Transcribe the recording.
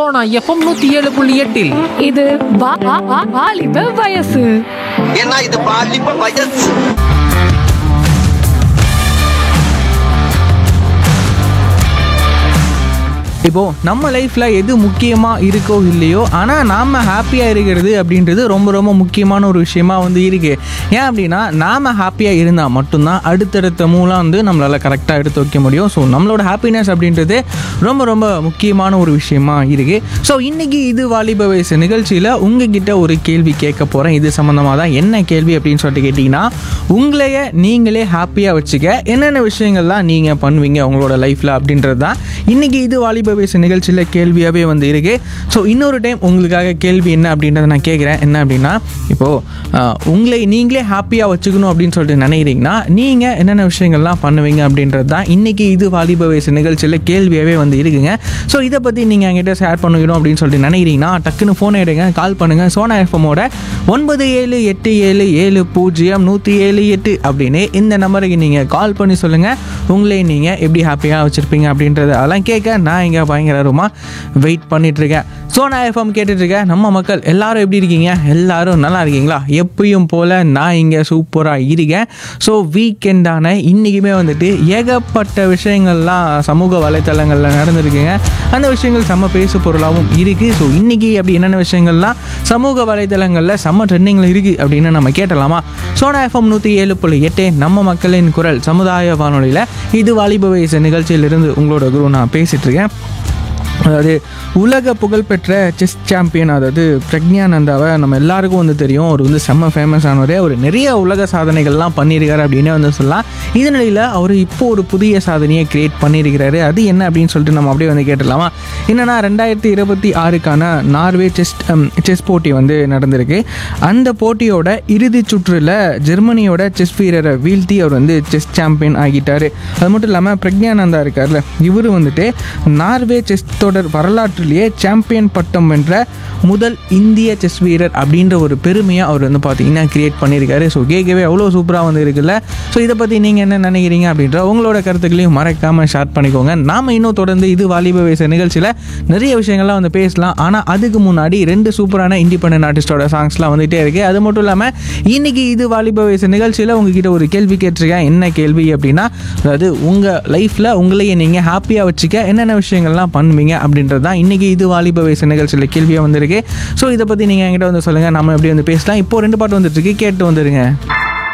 Sona FM நூத்தி ஏழு புள்ளி எட்டில் இது வா- வா- வா- வாலிப வயசு ஏன்னா இது பாலிப்ப வயசு இப்போ நம்ம லைஃப்ல எது முக்கியமா இருக்கோ இல்லையோ ஆனா நாம ஹாப்பியா இருக்கிறது அப்படின்றது ரொம்ப ரொம்ப முக்கியமான ஒரு விஷயமா வந்து இருக்கு ஏன் அப்படின்னா நாம ஹாப்பியா இருந்தா மட்டும்தான் அடுத்தடுத்த மூலம் வந்து நம்மளால கரெக்டா எடுத்து வைக்க முடியும் ஸோ நம்மளோட ஹாப்பினஸ் அப்படின்றது ரொம்ப ரொம்ப முக்கியமான ஒரு விஷயமா இருக்கு ஸோ இன்னைக்கு இது வாலிப வயசு நிகழ்ச்சியில உங்ககிட்ட ஒரு கேள்வி கேட்க போறேன் இது சம்பந்தமா தான் என்ன கேள்வி அப்படின்னு சொல்லிட்டு கேட்டிங்கன்னா உங்களைய நீங்களே ஹாப்பியாக வச்சுக்க என்னென்ன விஷயங்கள்லாம் நீங்கள் பண்ணுவீங்க உங்களோட லைஃப்பில் அப்படின்றது தான் இன்றைக்கி இது வாலிப வயசு நிகழ்ச்சியில் கேள்வியாகவே வந்து இருக்கு ஸோ இன்னொரு டைம் உங்களுக்காக கேள்வி என்ன அப்படின்றத நான் கேட்குறேன் என்ன அப்படின்னா இப்போது உங்களை நீங்களே ஹாப்பியாக வச்சுக்கணும் அப்படின்னு சொல்லிட்டு நினைக்கிறீங்கன்னா நீங்கள் என்னென்ன விஷயங்கள்லாம் பண்ணுவீங்க அப்படின்றது தான் இன்றைக்கி இது வாலிப வயசு நிகழ்ச்சியில் கேள்வியாகவே வந்து இருக்குங்க ஸோ இதை பற்றி நீங்கள் என்கிட்ட ஷேர் பண்ணிக்கணும் அப்படின்னு சொல்லிட்டு நினைக்கிறீங்கன்னா டக்குன்னு ஃபோன் எடுங்க கால் பண்ணுங்கள் சோனா எஃப்எம்மோட ஒன்பது ஏழு எட்டு ஏழு ஏழு பூஜ்ஜியம் நூற்றி ஏழு எட்டு அப்படின்னு இந்த நம்பருக்கு நீங்கள் கால் பண்ணி சொல்லுங்கள் உங்களை நீங்கள் எப்படி ஹாப்பியாக வச்சுருப்பீங்க அப்படின்றத அதெல்லாம் கேட்க நான் இங்கே பயங்கரமாக வெயிட் பண்ணிகிட்ருக்கேன் சோனா எஃப்எம் கேட்டுட்ருக்கேன் நம்ம மக்கள் எல்லாரும் எப்படி இருக்கீங்க எல்லாரும் நல்லா இருக்கீங்களா எப்பயும் போல் நான் இங்கே சூப்பராக இருக்கேன் ஸோ வீக்கெண்டான இன்றைக்குமே வந்துட்டு ஏகப்பட்ட விஷயங்கள்லாம் சமூக வலைத்தளங்களில் நடந்திருக்குங்க அந்த விஷயங்கள் செம்ம பேசு பொருளாகவும் இருக்குது ஸோ இன்றைக்கி அப்படி என்னென்ன விஷயங்கள்லாம் சமூக வலைத்தளங்களில் செம்ம ட்ரெண்டிங்கில் இருக்குது அப்படின்னு நம்ம கேட்டலாமா சோனா எஃப்எம் நூற்றி ஏழு புள்ளி எட்டு நம்ம மக்களின் குரல் சமுதாய வானொலியில் இது வாலிப வயசு நிகழ்ச்சியிலிருந்து உங்களோட குரு நான் பேசிகிட்டு இருக்கேன் அதாவது உலக புகழ்பெற்ற செஸ் சாம்பியன் அதாவது பிரக்ஞானந்தாவை நம்ம எல்லாருக்கும் வந்து தெரியும் அவர் வந்து செம்ம ஃபேமஸ் ஆனவர் அவர் நிறைய உலக சாதனைகள்லாம் பண்ணியிருக்காரு அப்படின்னே வந்து சொல்லலாம் இந்த நிலையில் அவர் இப்போ ஒரு புதிய சாதனையை கிரியேட் பண்ணியிருக்கிறாரு அது என்ன அப்படின்னு சொல்லிட்டு நம்ம அப்படியே வந்து கேட்டுடலாமா என்னன்னா ரெண்டாயிரத்தி இருபத்தி ஆறுக்கான நார்வே செஸ் செஸ் போட்டி வந்து நடந்திருக்கு அந்த போட்டியோட இறுதிச் சுற்றில் ஜெர்மனியோட செஸ் வீரரை வீழ்த்தி அவர் வந்து செஸ் சாம்பியன் ஆகிட்டார் அது மட்டும் இல்லாமல் பிரக்ஞானந்தா இருக்கார்ல இவர் வந்துட்டு நார்வே செஸ் தொடர் வரலாற்றிலேயே சாம்பியன் பட்டம் வென்ற முதல் இந்திய செஸ் வீரர் அப்படின்ற ஒரு பெருமையை அவர் வந்து பார்த்தீங்கன்னா கிரியேட் பண்ணியிருக்காரு ஸோ கேட்கவே அவ்வளோ சூப்பராக வந்து இருக்குல்ல ஸோ இதை பற்றி நீங்கள் என்ன நினைக்கிறீங்க அப்படின்ற உங்களோட கருத்துக்களையும் மறக்காமல் ஷேர் பண்ணிக்கோங்க நாம இன்னும் தொடர்ந்து இது வாலிப வயசு நிகழ்ச்சியில் நிறைய விஷயங்கள்லாம் வந்து பேசலாம் ஆனால் அதுக்கு முன்னாடி ரெண்டு சூப்பரான இண்டிபெண்டன்ட் ஆர்டிஸ்டோட சாங்ஸ்லாம் வந்துகிட்டே இருக்குது அது மட்டும் இல்லாமல் இன்னைக்கு இது வாலிப வயசு நிகழ்ச்சியில் உங்ககிட்ட ஒரு கேள்வி கேட்டிருக்கேன் என்ன கேள்வி அப்படின்னா அதாவது உங்கள் லைஃப்பில் உங்களையே நீங்கள் ஹாப்பியாக வச்சுக்க என்னென்ன விஷயங்கள்லாம் பண்ணுவீங்க அப்படின்றது தான் இன்றைக்கி இது வாலிப வயசு நிகழ்ச்சியில் கேள்வியாக வந்திருக்கு ஸோ இதை பற்றி நீங்கள் என்கிட்ட வந்து சொல்லுங்கள் நம்ம எப்படி வந்து பேசலாம் இப்போ ரெண்டு பாட்டு வந்துட்டு இருக்கு கேட்டு வந்துருங்க